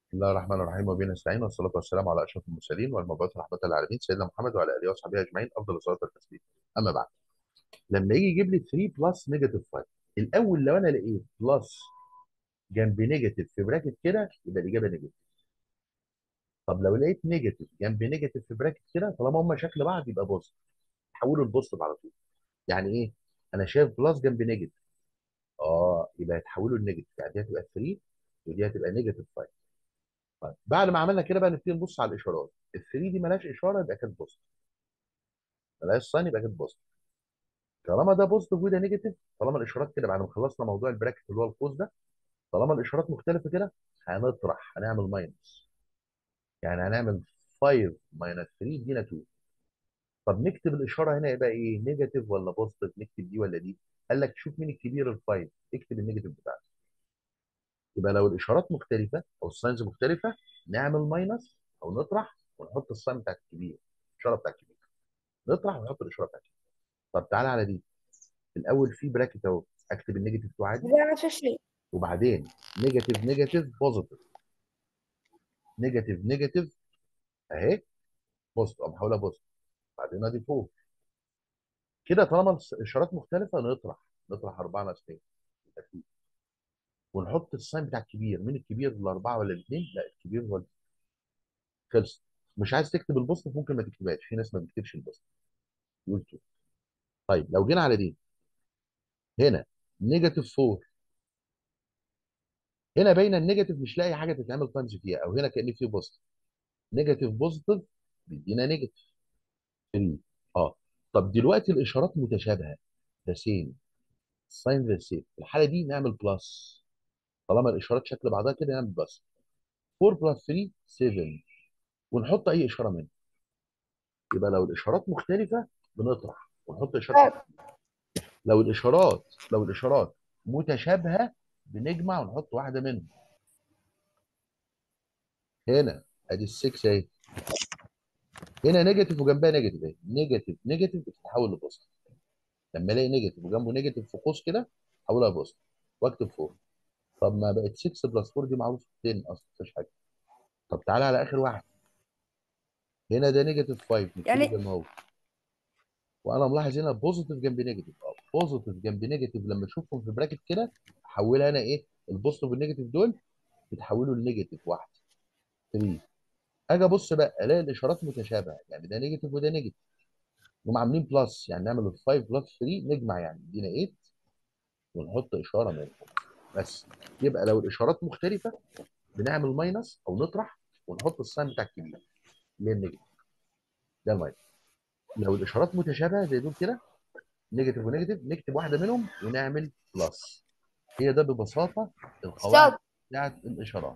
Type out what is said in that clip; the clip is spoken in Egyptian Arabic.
بسم الله الرحمن الرحيم وبه نستعين والصلاة والسلام على أشرف المرسلين والمبعوث رحمة للعالمين سيدنا محمد وعلى آله وصحبه أجمعين أفضل الصلاة والتسليم أما بعد لما يجي يجيب لي 3 بلس نيجاتيف 5 الأول لو أنا لقيت بلس جنب نيجاتيف في براكت كده يبقى الإجابة نيجاتيف طب لو لقيت نيجاتيف جنب نيجاتيف في براكت كده طالما هم شكل بعض يبقى بوزيتيف حولوا البوزيتيف على طول يعني إيه؟ أنا شايف بلس جنب نيجاتيف اه يبقى يتحولوا لنيجاتيف يعني دي هتبقى 3 ودي هتبقى نيجاتيف 5 طيب بعد ما عملنا كده بقى نبتدي نبص على الاشارات ال 3 دي مالهاش اشاره يبقى كانت بوزيتيف مالهاش ساين يبقى كانت بوزيتيف طالما ده بوزيتيف وده نيجاتيف طالما الاشارات كده بعد ما خلصنا موضوع البراكت اللي هو القوس ده طالما الاشارات مختلفه كده هنطرح هنعمل ماينس يعني هنعمل 5 ماينس 3 يدينا 2 طب نكتب الاشاره هنا يبقى ايه نيجاتيف ولا بوزيتيف نكتب دي ولا دي قال لك شوف مين الكبير ال5 اكتب النيجاتيف بتاعته يبقى لو الاشارات مختلفه او الساينز مختلفه نعمل ماينس او نطرح ونحط الساين بتاع الكبير الاشاره بتاع الكبير نطرح ونحط الاشاره بتاع الكبير طب تعالى على دي الاول في براكت اهو اكتب النيجاتيف 2 عادي ما عرفش ليه وبعدين نيجاتيف نيجاتيف بوزيتيف نيجاتيف نيجاتيف اهي بوزيتيف او بحولها بوزيتيف بعدين ادي فوق كده طالما الاشارات مختلفه نطرح نطرح 4 ناقص 2 يبقى 2 ونحط الساين بتاع الكبير مين الكبير الاربعه ولا الاثنين لا الكبير هو خلص مش عايز تكتب البوزيتيف ممكن ما تكتبهاش في ناس ما بتكتبش البوزيتيف يقول 2 طيب لو جينا على دي هنا نيجاتيف 4 هنا باينه النيجاتيف مش لاقي حاجه تتعمل تايمز فيها او هنا كان في بوزيتيف نيجاتيف بوزيتيف بيدينا نيجاتيف 3 اه طب دلوقتي الاشارات متشابهه ذا سيم ساين ذا سيم في الحاله دي نعمل بلس طالما الاشارات شكل بعضها كده نعمل بلس 4 بلس 3 7 ونحط اي اشاره منها يبقى لو الاشارات مختلفه بنطرح ونحط اشاره لو الاشارات لو الاشارات متشابهه بنجمع ونحط واحده منهم هنا ادي ال6 اهي هنا نيجاتيف وجنبها نيجاتيف اهي نيجاتيف نيجاتيف بتتحول لبوزيتيف لما الاقي نيجاتيف وجنبه نيجاتيف في قوس كده احولها بوزيتيف واكتب 4 طب ما بقت 6 بلس 4 دي معروف 10 اصلا مفيش حاجه طب تعالى على اخر واحد هنا ده نيجاتيف 5 نكتبه يعني- زي ما هو وانا ملاحظ هنا بوزيتيف جنب نيجاتيف اه بوزيتيف جنب نيجاتيف لما اشوفهم في براكت كده احولها انا ايه البوزيتيف والنيجاتيف دول بيتحولوا لنيجاتيف واحد 3 اجي ابص بقى الاقي الاشارات متشابهه يعني ده نيجاتيف وده نيجاتيف هم عاملين بلس يعني نعمل ال 5 بلس 3 نجمع يعني يدينا 8 ونحط اشاره منهم بس يبقى لو الاشارات مختلفه بنعمل ماينس او نطرح ونحط الساين بتاع الكبير اللي هي النيجاتيف ده الماينس لو الاشارات متشابهه زي دول كده نيجاتيف ونيجاتيف نكتب واحده منهم ونعمل بلس هي ده ببساطه القواعد استاذ بتاعت الاشارات